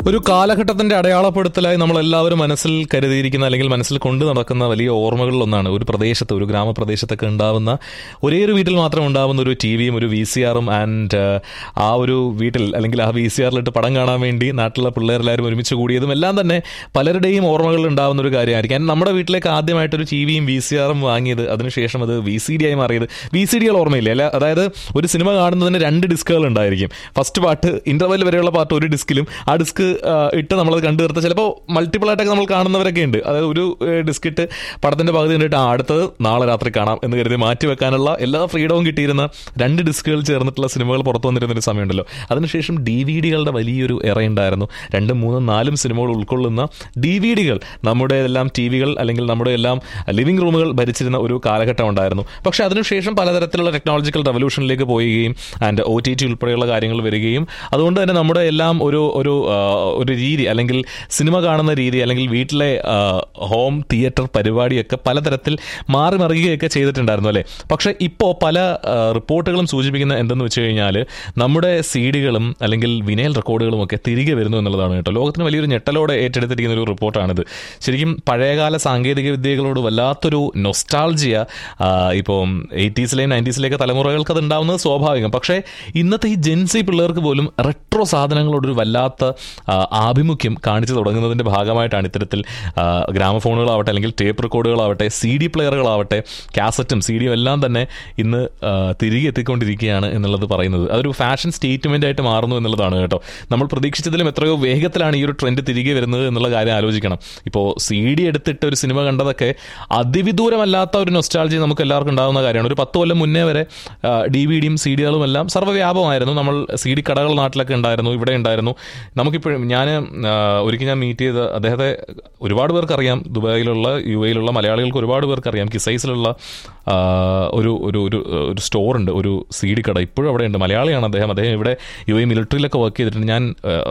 ഒരു കാലഘട്ടത്തിന്റെ അടയാളപ്പെടുത്തലായി നമ്മൾ എല്ലാവരും മനസ്സിൽ കരുതിയിരിക്കുന്ന അല്ലെങ്കിൽ മനസ്സിൽ കൊണ്ടു നടക്കുന്ന വലിയ ഓർമ്മകളിലൊന്നാണ് ഒരു പ്രദേശത്ത് ഒരു ഗ്രാമപ്രദേശത്തൊക്കെ ഉണ്ടാവുന്ന ഒരേ ഒരു വീട്ടിൽ മാത്രം ഉണ്ടാവുന്ന ഒരു ടി വിയും ഒരു വി സി ആറും ആൻഡ് ആ ഒരു വീട്ടിൽ അല്ലെങ്കിൽ ആ വി സി ആറിലിട്ട് പടം കാണാൻ വേണ്ടി നാട്ടിലെ പിള്ളേരെല്ലാവരും ഒരുമിച്ച് കൂടിയതും എല്ലാം തന്നെ പലരുടെയും ഓർമ്മകളിൽ ഉണ്ടാവുന്ന ഒരു കാര്യമായിരിക്കും And നമ്മുടെ വീട്ടിലേക്ക് ആദ്യമായിട്ടൊരു ടി വിയും വി സി ആറും വാങ്ങിയത് അതിനുശേഷം അത് വി സി ഡി ആയി മാറിയത് വി സി ഡികൾ ഓർമ്മയില്ല അല്ല അതായത് ഒരു സിനിമ കാണുന്നതിന് രണ്ട് ഡിസ്കുകൾ ഉണ്ടായിരിക്കും ഫസ്റ്റ് പാട്ട് ഇന്റർവെൽ വരെയുള്ള പാട്ട് ഒരു ഡിസ്കിലും ആ ഡിസ്ക് ഇട്ട് നമ്മളത് കണ്ടു തീർത്ത ചിലപ്പോൾ മൾട്ടിപ്പിൾ ആയിട്ടൊക്കെ നമ്മൾ കാണുന്നവരൊക്കെ ഉണ്ട് അതായത് ഒരു ഡിസ്ക് ഇട്ട് പടത്തിന്റെ പകുതി കണ്ടിട്ട് ആ അടുത്തത് നാളെ രാത്രി കാണാം എന്ന് കരുതി മാറ്റി വെക്കാനുള്ള എല്ലാ ഫ്രീഡവും കിട്ടിയിരുന്ന രണ്ട് ഡിസ്കുകൾ ചേർന്നിട്ടുള്ള സിനിമകൾ പുറത്തു വന്നിരുന്ന ഒരു സമയമുണ്ടല്ലോ അതിനുശേഷം ഡി വി ഡികളുടെ വലിയൊരു എറയുണ്ടായിരുന്നു രണ്ടും മൂന്നും നാലും സിനിമകൾ ഉൾക്കൊള്ളുന്ന ഡി വി ഡികൾ നമ്മുടെ എല്ലാം ടി വികൾ അല്ലെങ്കിൽ നമ്മുടെ എല്ലാം ലിവിംഗ് റൂമുകൾ ഭരിച്ചിരുന്ന ഒരു കാലഘട്ടം ഉണ്ടായിരുന്നു പക്ഷേ അതിനുശേഷം പലതരത്തിലുള്ള ടെക്നോളജിക്കൽ റവല്യൂഷനിലേക്ക് പോവുകയും ആൻഡ് ഒ ടി ടി ഉൾപ്പെടെയുള്ള കാര്യങ്ങൾ വരികയും അതുകൊണ്ട് തന്നെ നമ്മുടെ എല്ലാം ഒരു ഒരു ആ, ഒരു രീതി അല്ലെങ്കിൽ സിനിമ കാണുന്ന രീതി അല്ലെങ്കിൽ വീട്ടിലെ ആ, ഹോം തിയേറ്റർ പരിപാടിയൊക്കെ പലതരത്തിൽ മാറി മറിയുകയൊക്കെ ചെയ്തിട്ടുണ്ടായിരുന്നു അല്ലേ പക്ഷേ ഇപ്പോൾ പല ആ, റിപ്പോർട്ടുകളും സൂചിപ്പിക്കുന്ന എന്തെന്ന് വെച്ച് കഴിഞ്ഞാൽ നമ്മുടെ സി ഡികളും അല്ലെങ്കിൽ വിനയൽ റെക്കോർഡുകളും ഒക്കെ തിരികെ വരുന്നു എന്നുള്ളതാണ് കേട്ടോ ലോകത്തിന് വലിയൊരു ഞെട്ടലോടെ ഏറ്റെടുത്തിരിക്കുന്ന ഒരു റിപ്പോർട്ടാണിത് ശരിക്കും പഴയകാല സാങ്കേതിക വിദ്യകളോട് വല്ലാത്തൊരു നൊസ്റ്റാൾജിയ ഇപ്പോൾ എയ്റ്റീസിലെയും നയൻറ്റീസിലെയൊക്കെ തലമുറകൾക്ക് അത് ഉണ്ടാവുന്നത് സ്വാഭാവികം പക്ഷേ ഇന്നത്തെ ഈ ജെൻസി പിള്ളേർക്ക് പോലും റെട്രോ സാധനങ്ങളോടൊരു വല്ലാത്ത ആ, ആഭിമുഖ്യം കാണിച്ചു തുടങ്ങുന്നതിൻ്റെ ഭാഗമായിട്ടാണ് ഇത്തരത്തിൽ ആ, ഗ്രാമഫോണുകളാവട്ടെ അല്ലെങ്കിൽ ടേപ്പ് റെക്കോർഡുകളാവട്ടെ സി ഡി പ്ലെയറുകളാവട്ടെ കാസറ്റും സി ഡിയും എല്ലാം തന്നെ ഇന്ന് ആ, തിരികെ എത്തിക്കൊണ്ടിരിക്കുകയാണ് എന്നുള്ളത് പറയുന്നത് അതൊരു ഫാഷൻ സ്റ്റേറ്റ്മെൻ്റ് ആയിട്ട് മാറുന്നു എന്നുള്ളതാണ് കേട്ടോ നമ്മൾ പ്രതീക്ഷിച്ചതിലും എത്രയോ വേഗത്തിലാണ് ഈ ഒരു ട്രെൻഡ് തിരികെ വരുന്നത് എന്നുള്ള കാര്യം ആലോചിക്കണം ഇപ്പോൾ സി ഡി എടുത്തിട്ട് ഒരു സിനിമ കണ്ടതൊക്കെ അതിവിദൂരമല്ലാത്ത ഒരു നൊസ്റ്റാൾജി നമുക്ക് എല്ലാവർക്കും ഉണ്ടാകുന്ന കാര്യമാണ് ഒരു പത്ത് കൊല്ലം മുന്നേ വരെ ഡി വി ഡിയും സി ഡികളും എല്ലാം സർവ്വവ്യാപകമായിരുന്നു നമ്മൾ സി ഡി കടകൾ നാട്ടിലൊക്കെ ഉണ്ടായിരുന്നു ഇവിടെ ഉണ്ടായിരുന്നു നമുക്കിപ്പോഴും ഞാൻ ഒരിക്കൽ ഞാൻ മീറ്റ് ചെയ്ത അദ്ദേഹത്തെ ഒരുപാട് പേർക്ക് അറിയാം ദുബായിലുള്ള യു എയിലുള്ള മലയാളികൾക്ക് ഒരുപാട് പേർക്ക് അറിയാം കിസൈസിലുള്ള ആ, ഒരു ഒരു ഒരു ഒരു സ്റ്റോറുണ്ട് ഒരു സി ഡി കട ഇപ്പോഴും അവിടെ ഉണ്ട് മലയാളിയാണ് അദ്ദേഹം അദ്ദേഹം ഇവിടെ യു എ മിലിറ്ററിയിലൊക്കെ വർക്ക് ചെയ്തിട്ടുണ്ട് ഞാൻ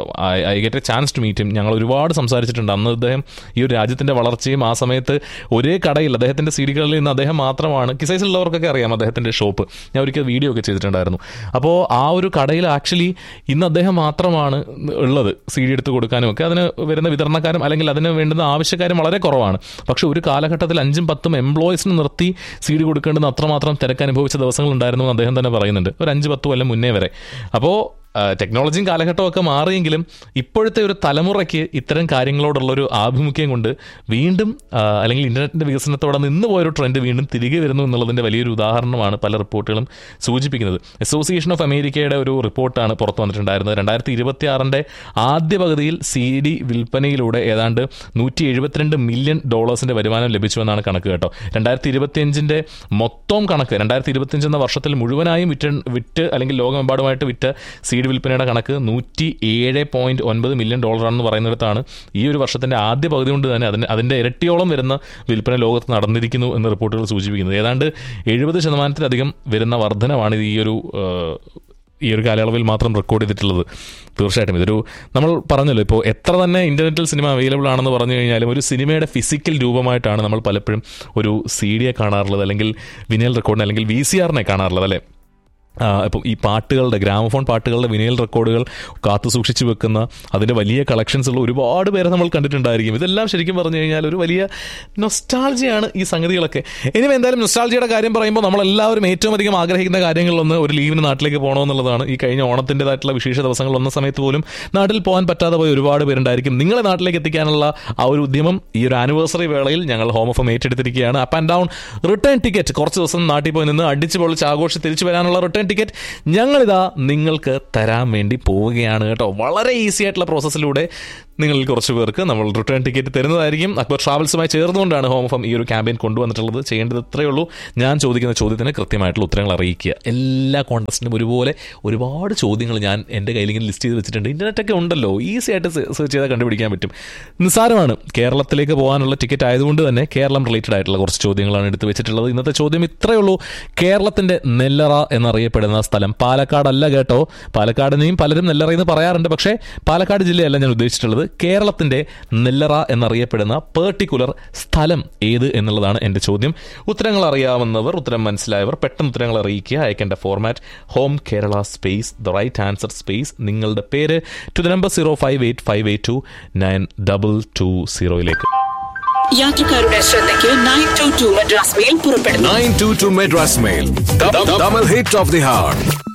I get a chance to meet him ഞങ്ങൾ ഒരുപാട് സംസാരിച്ചിട്ടുണ്ട് അന്ന് അദ്ദേഹം ഈ ഒരു രാജ്യത്തിൻ്റെ വളർച്ചയും ആ സമയത്ത് ഒരേ കടയിൽ അദ്ദേഹത്തിൻ്റെ സി ഡികളിൽ നിന്ന് അദ്ദേഹം മാത്രമാണ് കിസൈസിലുള്ളവർക്കൊക്കെ അറിയാം അദ്ദേഹത്തിൻ്റെ ഷോപ്പ് ഞാൻ ഒരിക്കൽ വീഡിയോ ഒക്കെ ചെയ്തിട്ടുണ്ടായിരുന്നു അപ്പോൾ ആ ഒരു കടയിൽ ആക്ച്വലി ഇന്ന് അദ്ദേഹം മാത്രമാണ് ഉള്ളത് സി ഡി എടുത്ത് കൊടുക്കാനും ഒക്കെ അതിന് വരുന്ന വിതരണക്കാരും അല്ലെങ്കിൽ അതിന് വേണ്ടുന്ന ആവശ്യക്കാരും വളരെ കുറവാണ് പക്ഷെ ഒരു കാലഘട്ടത്തിൽ അഞ്ചും പത്തും എംപ്ലോയീസിന് നിർത്തി സി ഡി കൊടുക്കേണ്ടുന്ന അത്രമാത്രം തിരക്ക് അനുഭവിച്ച ദിവസങ്ങൾ ഉണ്ടായിരുന്നു എന്ന് അദ്ദേഹം തന്നെ പറയുന്നുണ്ട് ഒരു അഞ്ച് പത്ത് കൊല്ലം മുന്നേ വരെ അപ്പോൾ ടെക്നോളജിയും കാലഘട്ടവും ഒക്കെ മാറിയെങ്കിലും ഇപ്പോഴത്തെ ഒരു തലമുറയ്ക്ക് ഇത്തരം കാര്യങ്ങളോടുള്ളൊരു ആഭിമുഖ്യം കൊണ്ട് വീണ്ടും ആ, അല്ലെങ്കിൽ ഇന്റർനെറ്റിന്റെ വികസനത്തോടെ നിന്ന് പോയൊരു ട്രെൻഡ് വീണ്ടും തിരികെ വരുന്നു എന്നുള്ളതിന്റെ വലിയൊരു ഉദാഹരണമാണ് പല റിപ്പോർട്ടുകളും സൂചിപ്പിക്കുന്നത് അസോസിയേഷൻ ഓഫ് അമേരിക്കയുടെ ഒരു റിപ്പോർട്ടാണ് പുറത്തു വന്നിട്ടുണ്ടായിരുന്നത് രണ്ടായിരത്തി ഇരുപത്തി ആറിന്റെ ആദ്യ പകുതിയിൽ സി ഡി വിൽപ്പനയിലൂടെ ഏതാണ്ട് നൂറ്റി എഴുപത്തിരണ്ട് മില്യൺ ഡോളേഴ്സിന്റെ വരുമാനം ലഭിച്ചുവെന്നാണ് കണക്ക് കേട്ടോ രണ്ടായിരത്തി ഇരുപത്തിയഞ്ചിന്റെ മൊത്തം കണക്ക് രണ്ടായിരത്തി ഇരുപത്തിയഞ്ച് എന്ന വർഷത്തിൽ മുഴുവനായും വിറ്റ് വിറ്റ് അല്ലെങ്കിൽ ലോകമെമ്പാടുമായിട്ട് വിറ്റ് സി ഡി വിൽപ്പനയുടെ കണക്ക് നൂറ്റി ഏഴ് പോയിന്റ് ഒൻപത് മില്യൺ ഡോളറാണെന്ന് പറയുന്നിടത്താണ് ഈ ഒരു വർഷത്തിന്റെ ആദ്യ പകുതി കൊണ്ട് തന്നെ അതിന് അതിന്റെ ഇരട്ടിയോളം വരുന്ന വിൽപ്പന ലോകത്ത് നടന്നിരിക്കുന്നു എന്ന് റിപ്പോർട്ടുകൾ സൂചിപ്പിക്കുന്നത് ഏതാണ്ട് എഴുപത് ശതമാനത്തിലധികം വരുന്ന വർധനമാണ് ഇത് ഈ ഒരു ആ, ഈ ഒരു കാലയളവിൽ മാത്രം റെക്കോർഡ് ചെയ്തിട്ടുള്ളത് തീർച്ചയായിട്ടും ഇതൊരു നമ്മൾ പറഞ്ഞല്ലോ ഇപ്പോൾ എത്ര തന്നെ ഇന്റർനെറ്റിൽ സിനിമ അവൈലബിൾ ആണെന്ന് പറഞ്ഞു കഴിഞ്ഞാലും ഒരു സിനിമയുടെ ഫിസിക്കൽ രൂപമായിട്ടാണ് നമ്മൾ പലപ്പോഴും ഒരു സി ഡിയെ കാണാറുള്ളത് അല്ലെങ്കിൽ വിനയൽ റെക്കോർഡിനെ അല്ലെങ്കിൽ വി സി ആറിനെ കാണാറുള്ളത് അല്ലേ ആ, ഇപ്പം ഈ പാട്ടുകളുടെ ഗ്രാമഫോൺ പാട്ടുകളുടെ വിനയൽ റെക്കോർഡുകൾ കാത്തു സൂക്ഷിച്ചു വെക്കുന്ന അതിൻ്റെ വലിയ കളക്ഷൻസ് ഉള്ള ഒരുപാട് പേരെ നമ്മൾ കണ്ടിട്ടുണ്ടായിരിക്കും ഇതെല്ലാം ശരിക്കും പറഞ്ഞു കഴിഞ്ഞാൽ ഒരു വലിയ നൊസ്റ്റാൾജിയാണ് ഈ സംഗതികളൊക്കെ ഇനി എന്തായാലും നൊസ്റ്റാൾജിയുടെ കാര്യം പറയുമ്പോൾ നമ്മളെല്ലാവരും ഏറ്റവും അധികം ആഗ്രഹിക്കുന്ന കാര്യങ്ങളിലൊന്ന് ഒരു ലീവിന് നാട്ടിലേക്ക് പോകണമെന്നുള്ളതാണ് ഈ കഴിഞ്ഞ ഓണത്തിൻ്റെതായിട്ടുള്ള വിശേഷ ദിവസങ്ങൾ വന്ന സമയത്ത് പോലും നാട്ടിൽ പോകാൻ പറ്റാതെ പോയ ഒരുപാട് പേരുണ്ടായിരിക്കും നിങ്ങളെ നാട്ടിലേക്ക് എത്തിക്കാനുള്ള ആ ഒരു ഉദ്യമം ഈ ഒരു ആനിവേഴ്സറി വേളയിൽ ഞങ്ങൾ ഹോം ഓഫ് ഏറ്റെടുത്തിരിക്കുകയാണ് up and down return ticket കുറച്ച് ദിവസം നാട്ടിൽ പോയി നിന്ന് അടിച്ച് പൊളിച്ച് ആഘോഷിച്ച് തിരിച്ചു വരാനുള്ള റിട്ടേൺ ടിക്കറ്റ് ഞങ്ങളിതാ നിങ്ങൾക്ക് തരാൻ വേണ്ടി പോവുകയാണ് കേട്ടോ വളരെ ഈസി ആയിട്ടുള്ള പ്രോസസ്സിലൂടെ നിങ്ങളിൽ കുറച്ച് പേർക്ക് നമ്മൾ റിട്ടേൺ ടിക്കറ്റ് തരുന്നതായിരിക്കും അക്ബർ ട്രാവൽസുമായി ചേർന്നുകൊണ്ടാണ് ഹോം ഓഫ് ഈ ഒരു ക്യാമ്പയിൻ കൊണ്ടുവന്നിട്ടുള്ളത് ചെയ്യേണ്ടത് ഇത്രയേ ഉള്ളൂ ഞാൻ ചോദിക്കുന്ന ചോദ്യത്തിന് കൃത്യമായിട്ടുള്ള ഉത്തരങ്ങൾ അറിയിക്കുക എല്ലാ കോൺടസ്റ്റിനും ഒരുപോലെ ഒരുപാട് ചോദ്യങ്ങൾ ഞാൻ എൻ്റെ കയ്യിൽ ഇങ്ങനെ ലിസ്റ്റ് ചെയ്ത് വെച്ചിട്ടുണ്ട് ഇൻ്റർനെറ്റൊക്കെ ഉണ്ടല്ലോ ഈസി ആയിട്ട് സെർച്ച് ചെയ്താൽ കണ്ടുപിടിക്കാൻ പറ്റും നിസ്സാരമാണ് കേരളത്തിലേക്ക് പോകാനുള്ള ടിക്കറ്റ് ആയതുകൊണ്ട് തന്നെ കേരളം റിലേറ്റഡ് ആയിട്ടുള്ള കുറച്ച് ചോദ്യങ്ങളാണ് എടുത്ത് വെച്ചിട്ടുള്ളത് ഇന്നത്തെ ചോദ്യം ഇത്രയേ ഉള്ളൂ കേരളത്തിൻ്റെ നെല്ലറ എന്നറിയപ്പെടുന്ന സ്ഥലം പാലക്കാടല്ല കേട്ടോ പാലക്കാടിനെയും പലരും നെല്ലറ എന്ന് പറയാറുണ്ട് പക്ഷേ പാലക്കാട് ജില്ലയല്ല ഞാൻ ഉദ്ദേശിച്ചിട്ടുള്ളത് ചോദിക്കുന്നത് കേരളത്തിന്റെ നെല്ലറ എന്നറിയപ്പെടുന്ന പേർട്ടിക്കുലർ സ്ഥലം ഏത് എന്നുള്ളതാണ് എന്റെ ചോദ്യം ഉത്തരങ്ങൾ അറിയാവുന്നവർ ഉത്തരം മനസ്സിലായവർ പെട്ടെന്ന് ഉത്തരങ്ങൾ അറിയിക്കുക അയക്കേണ്ട format home Kerala space the right answer space നിങ്ങളുടെ പേര് to the number zero five eight five eight two nine double two സീറോയിലേക്ക് യാത്രക്കാരുടെ ശ്രദ്ധയ്ക്ക് nine two two Madras mail പുറപ്പെടുന്നു 922 Madras Mail. The, the, double hit of the heart.